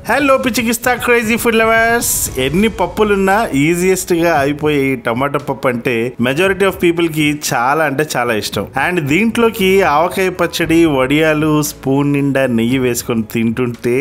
Hello పిచ్చికిస్తా crazy food lovers ఎన్ని పప్పులున్నా ఈజియెస్ట్ గా అయిపోయే ఈ టమాటో పప్పు అంటే మెజారిటీ ఆఫ్ పీపుల్ కి చాలా అంటే చాలా ఇష్టం అండ్ దీంట్లోకి ఆవకాయ పచ్చడి వడియాలు స్పూన్ నిండా నెయ్యి వేసుకొని తింటుంటే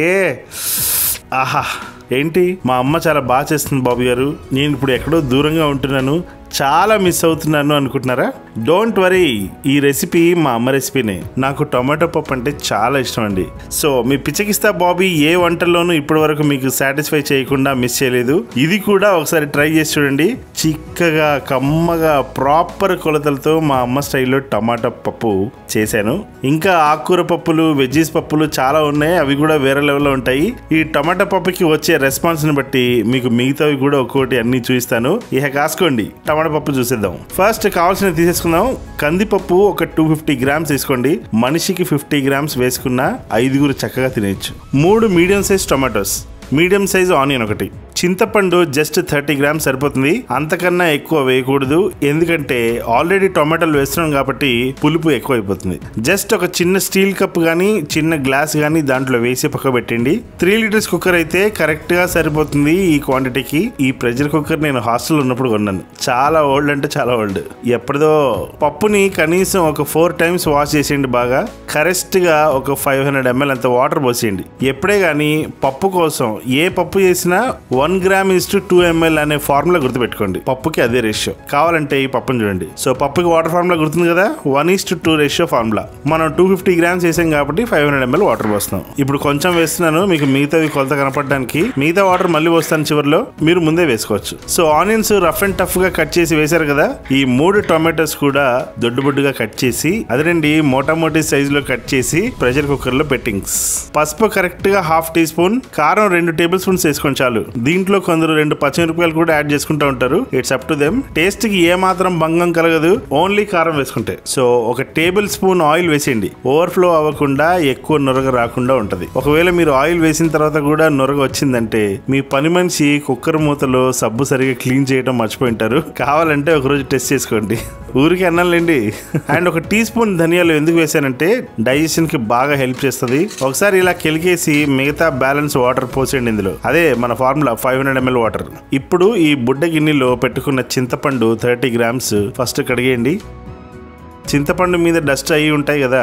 ఆహా ఏంటి మా అమ్మ చాలా బాగా చేస్తుంది బాబు గారు నేను ఇప్పుడు ఎక్కడో దూరంగా ఉంటున్నాను చాలా మిస్ అవుతున్నాను అనుకుంటున్నారా డోంట్ వరీ ఈ రెసిపీ మా అమ్మ రెసిపీనే నాకు టొమాటో పప్పు అంటే చాలా ఇష్టం అండి సో మీ పిచ్చకిస్తా బాబీ ఏ వంటల్లోనూ ఇప్పటి వరకు మీకు సాటిస్ఫై చేయకుండా మిస్ చేయలేదు ఇది కూడా ఒకసారి ట్రై చేసి చూడండి చిక్కగా కమ్మగా ప్రాపర్ కొలతలతో మా అమ్మ స్టైల్లో టమాటా పప్పు చేశాను ఇంకా ఆకుకూర పప్పులు వెజ్జీస్ పప్పులు చాలా ఉన్నాయి అవి కూడా వేరే లెవెల్లో ఉంటాయి ఈ టమాటా పప్పుకి వచ్చే రెస్పాన్స్ ని బట్టి మీకు మిగతావి కూడా ఒక్కొక్కటి అన్ని చూపిస్తాను ఇక కాసుకోండి టమాటా పప్పు చూసేద్దాం ఫస్ట్ కావాల్సిన తీసేసుకుందాం కందిపప్పు ఒక టూ ఫిఫ్టీ గ్రామ్స్ తీసుకోండి మనిషికి ఫిఫ్టీ గ్రామ్స్ వేసుకున్న ఐదుగురు చక్కగా తినేయచ్చు మూడు medium size tomatoes medium size onion ఒకటి చింతపండు జస్ట్ థర్టీ గ్రామ్స్ సరిపోతుంది అంతకన్నా ఎక్కువ వేయకూడదు ఎందుకంటే ఆల్రెడీ టొమాటోలు వేస్తున్నాం కాబట్టి పులుపు ఎక్కువ అయిపోతుంది జస్ట్ ఒక చిన్న స్టీల్ కప్ కానీ చిన్న గ్లాస్ కానీ దాంట్లో వేసి పక్క పెట్టండి త్రీ లీటర్స్ కుక్కర్ అయితే కరెక్ట్ గా సరిపోతుంది ఈ క్వాంటిటీకి ఈ ప్రెషర్ కుక్కర్ నేను హాస్టల్ ఉన్నప్పుడు కొన్నాను చాలా ఓల్డ్ అంటే చాలా ఓల్డ్ ఎప్పటిదో పప్పుని కనీసం ఒక ఫోర్ టైమ్స్ వాష్ చేసేయండి బాగా కరెక్ట్ గా ఒక ఫైవ్ హండ్రెడ్ ఎంఎల్ అంత వాటర్ పోసేయండి ఎప్పుడే కానీ పప్పు కోసం ఏ పప్పు చేసినా one gram is to two ml అనే ఫార్ములా గుర్తుపెట్టుకోండి పప్పుకి అదే రేషియో కావాలంటే ఈ పప్పుని చూడండి సో పప్పుకి వాటర్ ఫార్ములా గుర్తుంది కదా one is to two ratio formula మనం టూ ఫిఫ్టీ గ్రామ్స్ వేసాం కాబట్టి ఫైవ్ హండ్రెడ్ ఎంఎల్ వాటర్ పోస్తున్నాం ఇప్పుడు కొంచెం వేస్తున్నాను మీకు మిగతావి కొలత కనపడడానికి మిగతా వాటర్ మళ్ళీ పోస్తాను చివరిలో మీరు ముందే వేసుకోవచ్చు so onions rough and tough గా కట్ చేసి వేశారు కదా ఈ మూడు టొమాటోస్ కూడా దొడ్డుబొడ్డుగా కట్ చేసి అదేనండి మోటామోటీ సైజ్ లో కట్ చేసి ప్రెషర్ కుక్కర్ లో పెట్టింగ్స్ పసుపు కరెక్ట్ గా హాఫ్ టీ స్పూన్ కారం రెండు టేబుల్ స్పూన్స్ వేసుకోండి చాలు దీంట్లో కొందరు రెండు పచ్చిమిరపకాయలు కూడా యాడ్ చేసుకుంటూ ఉంటారు it's up to them taste కి ఏ మాత్రం భంగం కలగదు ఓన్లీ కారం వేసుకుంటే సో ఒక టేబుల్ స్పూన్ ఆయిల్ వేసేయండి ఓవర్ఫ్లో అవ్వకుండా ఎక్కువ నొరగ రాకుండా ఉంటది ఒకవేళ మీరు ఆయిల్ వేసిన తర్వాత కూడా నొరగ వచ్చిందంటే మీ పని మనిషి కుక్కర్ మూతలో సబ్బు సరిగా క్లీన్ చేయడం మర్చిపోయి ఉంటారు కావాలంటే ఒకరోజు టెస్ట్ చేసుకోండి ఊరికి అన్నాలండి అండ్ ఒక టీ స్పూన్ ధనియాలు ఎందుకు వేసానంటే డైజెషన్ కి బాగా హెల్ప్ చేస్తుంది ఒకసారి ఇలా కెలికేసి మిగతా బ్యాలెన్స్ వాటర్ పోసేయండి ఇందులో అదే మన formula five hundred ml water ఇప్పుడు ఈ బుడ్డ గిన్నెలో పెట్టుకున్న చింతపండు థర్టీ గ్రామ్స్ ఫస్ట్ కడిగేయండి చింతపండు మీద డస్ట్ అయి ఉంటాయి కదా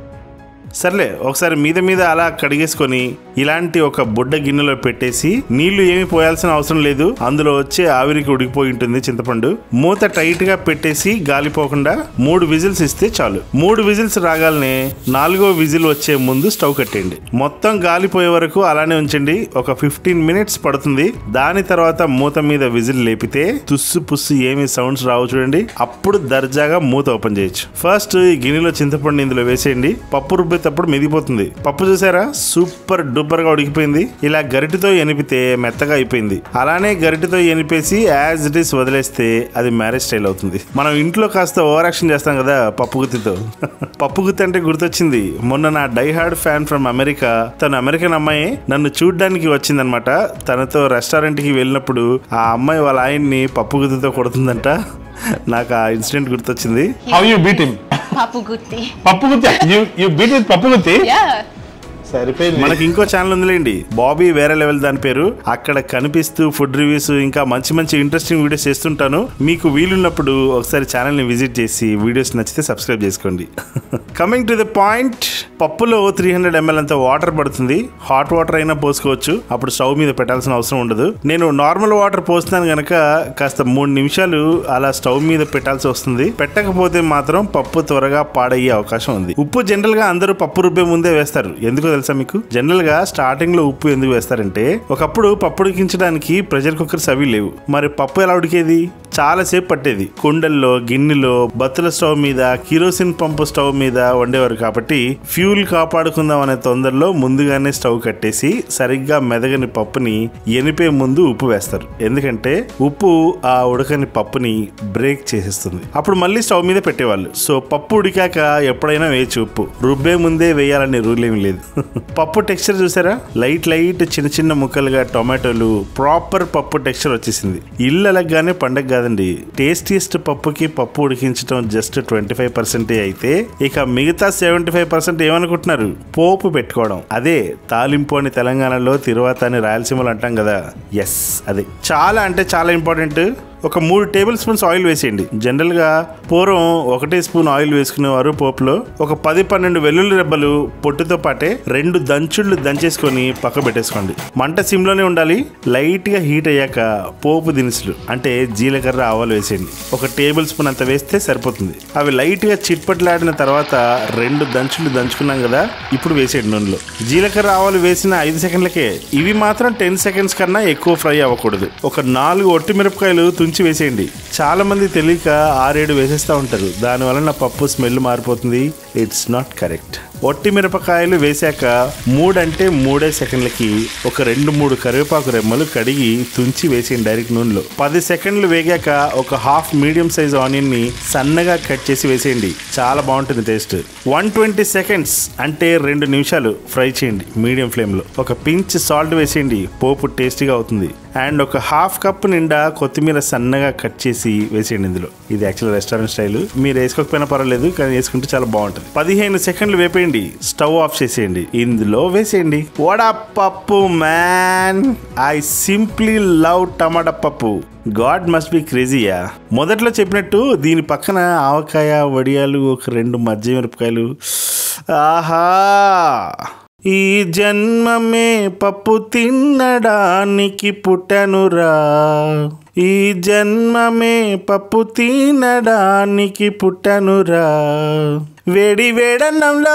సర్లే ఒకసారి మీద మీద అలా కడిగేసుకొని ఇలాంటి ఒక బుడ్డ గిన్నెలో పెట్టేసి నీళ్లు ఏమి పోయాల్సిన అవసరం లేదు అందులో వచ్చే ఆవిరికి ఉడికిపోయి ఉంటుంది చింతపండు మూత టైట్ గా పెట్టేసి గాలిపోకుండా మూడు విజిల్స్ ఇస్తే చాలు మూడు విజిల్స్ రాగాలనే నాలుగో విజిల్ వచ్చే ముందు స్టవ్ కట్టేయండి మొత్తం గాలిపోయే వరకు అలానే ఉంచండి ఒక ఫిఫ్టీన్ మినిట్స్ పడుతుంది దాని తర్వాత మూత మీద విజిల్ లేపితే తుస్సు పుస్సు ఏమి సౌండ్స్ రావు చూడండి అప్పుడు దర్జాగా మూత ఓపెన్ చేయొచ్చు ఫస్ట్ ఈ గిన్నెలో చింతపండు ఇందులో వేసేయండి పప్పు రుబ్బేటప్పుడు మెదిగిపోతుంది పప్పు చూసారా సూపర్ డూపర్ గా ఉడికిపోయింది ఇలా గరిటితో ఎనిపితే మెత్తగా అయిపోయింది అలానే గరిటితో ఎనిపేసి యాజ్ ఇట్ ఈస్ వదిలేస్తే అది మ్యారేజ్ స్టైల్ అవుతుంది మనం ఇంట్లో కాస్త ఓవర్ యాక్షన్ చేస్తాం కదా పప్పు గుత్తితో పప్పు గుత్తి అంటే గుర్తొచ్చింది మొన్న నా die hard fan from America తను అమెరికన్ అమ్మాయి నన్ను చూడ్డానికి వచ్చిందనమాట తనతో రెస్టారెంట్ కి వెళ్ళినప్పుడు ఆ అమ్మాయి వాళ్ళ ఆయన్ని పప్పు గుత్తితో కొడుతుందంట నాకు ఆ ఇన్సిడెంట్ గుర్తొచ్చింది How you beat him? Papu Gutti. Pappu Gutti. You you beat with Pappu Gutti? Yeah. సరిపోయింది మనకి ఇంకో ఛానల్ ఉందిలేండి బాబీ వేరే లెవెల్ దాని పేరు అక్కడ కనిపిస్తూ ఫుడ్ రివ్యూస్ ఇంకా మంచి మంచి ఇంట్రెస్టింగ్ వీడియోస్ చేస్తుంటాను మీకు వీలున్నప్పుడు ఒకసారి ఛానల్ ని విజిట్ చేసి వీడియోస్ నచ్చితే సబ్స్క్రైబ్ చేసుకోండి కమింగ్ టు ద పాయింట్ పప్పులో త్రీ హండ్రెడ్ ఎంఎల్ అంత వాటర్ పడుతుంది హాట్ వాటర్ అయినా పోసుకోవచ్చు అప్పుడు స్టవ్ మీద పెట్టాల్సిన అవసరం ఉండదు నేను నార్మల్ వాటర్ పోస్తున్నాను గనక కాస్త మూడు నిమిషాలు అలా స్టవ్ మీద పెట్టాల్సి వస్తుంది పెట్టకపోతే మాత్రం పప్పు త్వరగా పాడయ్యే అవకాశం ఉంది ఉప్పు జనరల్ గా అందరూ పప్పు రుబ్బే ముందే వేస్తారు ఎందుకో తెలుసా మీకు జనరల్ గా స్టార్టింగ్ లో ఉప్పు ఎందుకు వేస్తారంటే ఒకప్పుడు పప్పు ఉడికించడానికి ప్రెషర్ కుక్కర్స్ అవి లేవు మరి పప్పు ఎలా ఉడికేది చాలా సేపు పట్టేది కుండల్లో గిన్నెలో బత్తుల స్టవ్ మీద కిరోసిన్ పంపు స్టవ్ మీద వండేవారు కాబట్టి ఫ్యూల్ కాపాడుకుందాం అనే తొందరలో ముందుగానే స్టవ్ కట్టేసి సరిగ్గా మెదగని పప్పుని ఎనిపే ముందు ఉప్పు వేస్తారు ఎందుకంటే ఉప్పు ఆ ఉడకని పప్పుని బ్రేక్ చేసేస్తుంది అప్పుడు మళ్ళీ స్టవ్ మీద పెట్టేవాళ్ళు సో పప్పు ఉడికాక ఎప్పుడైనా వేయచ్చు ఉప్పు రుబ్బే ముందే వేయాలనే రూల్ ఏమి లేదు పప్పు టెక్స్చర్ చూసారా లైట్ లైట్ చిన్న చిన్న ముక్కలుగా టొమాటోలు ప్రాపర్ పప్పు టెక్స్చర్ వచ్చేసింది ఇల్లు అలగ్గానే పండగ కాదండి టేస్టియస్ట్ పప్పుకి పప్పు ఉడికించడం జస్ట్ ట్వంటీ ఫైవ్ పర్సెంటే అయితే ఇక మిగతా సెవెంటీ ఫైవ్ పర్సెంట్ ఏమనుకుంటున్నారు ఏమనుకుంటున్నారు పోపు పెట్టుకోవడం అదే తాలింపు అని తెలంగాణలో తిరువాత అని రాయలసీమలో అంటాం కదా ఎస్ అదే చాలా అంటే చాలా ఇంపార్టెంట్ ఒక మూడు టేబుల్ స్పూన్స్ ఆయిల్ వేసేయండి జనరల్ గా పూర్వం ఒకటే స్పూన్ ఆయిల్ వేసుకునేవారు పోపులో ఒక పది పన్నెండు వెల్లుల్లి రెబ్బలు పొట్టుతో పాటే రెండు దంచుళ్ళు దంచేసుకొని పక్క పెట్టేసుకోండి మంట సిమ్లోనే ఉండాలి లైట్ గా హీట్ అయ్యాక పోపు దినుసులు అంటే జీలకర్ర ఆవాలు వేసేయండి ఒక టేబుల్ స్పూన్ అంత వేస్తే సరిపోతుంది అవి లైట్ గా చిట్పట్లాడిన తర్వాత రెండు దంచులు దంచుకున్నాం కదా ఇప్పుడు వేసేయండి నూనెలో జీలకర్ర ఆవాలు వేసిన ఐదు సెకండ్లకే ఇవి మాత్రం టెన్ సెకండ్స్ కన్నా ఎక్కువ ఫ్రై అవ్వకూడదు ఒక నాలుగు ఒట్టి మిరపకాయలు తుంచి వేసేయండి చాలా మంది తెలియక ఆరేడు వేసేస్తూ ఉంటారు దాని వలన పప్పు స్మెల్ మారిపోతుంది ఇట్స్ నాట్ కరెక్ట్ ఒట్టి మిరపకాయలు వేశాక మూడంటే మూడే సెకండ్లకి ఒక రెండు మూడు కరివేపాకు రెమ్మలు కడిగి తుంచి వేసేయండి డైరెక్ట్ నూనెలో పది సెకండ్లు వేగాక ఒక హాఫ్ మీడియం సైజ్ ఆనియన్ ని సన్నగా కట్ చేసి వేసేయండి చాలా బాగుంటుంది టేస్ట్ వన్ ట్వంటీ సెకండ్స్ అంటే రెండు నిమిషాలు ఫ్రై చేయండి మీడియం ఫ్లేమ్ లో ఒక పించ్ సాల్ట్ వేసేయండి పోపు టేస్టీగా అవుతుంది అండ్ ఒక హాఫ్ కప్ నిండా కొత్తిమీర సన్నగా కట్ చేసి వేసేయండి ఇందులో ఇది యాక్చువల్ రెస్టారెంట్ స్టైల్ మీరు వేసుకోకపోయినా పర్వాలేదు కానీ వేసుకుంటే చాలా బాగుంటుంది పదిహేను సెకండ్లు వేపేయండి స్టవ్ ఆఫ్ చేసేయండి ఇందులో వేసేయండి వడ పప్పు man I simply love tomato pappu god must be క్రేజీయా మొదట్లో చెప్పినట్టు దీని పక్కన ఆవకాయ వడియాలు ఒక రెండు మధ్య మిరపకాయలు ఆహా ఈ జన్మమే పప్పు తినడానికి పుట్టనురా ఈ జన్మమే పప్పు తినడానికి పుట్టనురా వేడి వేడన్నంలో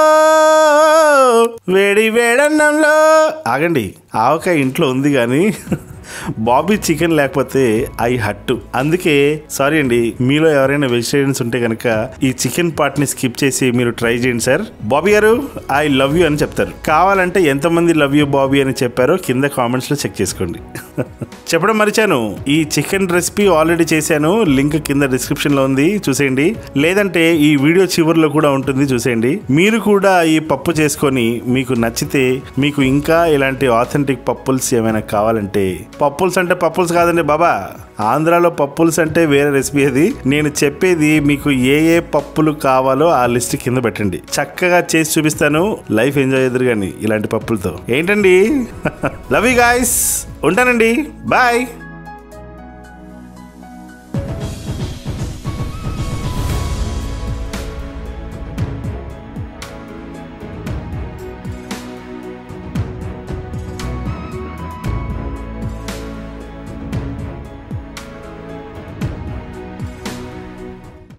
వేడి వేడన్నంలో ఆగండి ఆవకాయ ఇంట్లో ఉంది కానీ బాబీ చికెన్ లేకపోతే ఐ హట్టు అందుకే సారీ అండి మీలో ఎవరైనా వెజిటేరియన్స్ ఉంటే కనుక ఈ చికెన్ పార్ట్ ని స్కిప్ చేసి మీరు ట్రై చేయండి సార్ బాబీ గారు ఐ లవ్ యూ అని చెప్తారు కావాలంటే ఎంతమంది లవ్ యూ బాబీ అని చెప్పారో కింద కామెంట్స్ లో చెక్ చేసుకోండి చెప్పడం మరిచాను ఈ చికెన్ రెసిపీ ఆల్రెడీ చేశాను లింక్ కింద డిస్క్రిప్షన్ లో ఉంది చూసేయండి లేదంటే ఈ వీడియో చివరిలో కూడా ఉంటుంది చూసేయండి మీరు కూడా ఈ పప్పు చేసుకొని మీకు నచ్చితే మీకు ఇంకా ఇలాంటి ఆథెంటిక్ పప్పుల్స్ ఏమైనా కావాలంటే పప్పుల్స్ అంటే పప్పుల్స్ కాదండి బాబా ఆంధ్రాలో పప్పుల్స్ అంటే వేరే రెసిపీ అది నేను చెప్పేది మీకు ఏ ఏ పప్పులు కావాలో ఆ లిస్ట్ కింద పెట్టండి చక్కగా చేసి చూపిస్తాను లైఫ్ ఎంజాయ్ ఎదురు కానీ ఇలాంటి పప్పులతో ఏంటండి లవ్ యూ గాయస్ ఉంటానండి బాయ్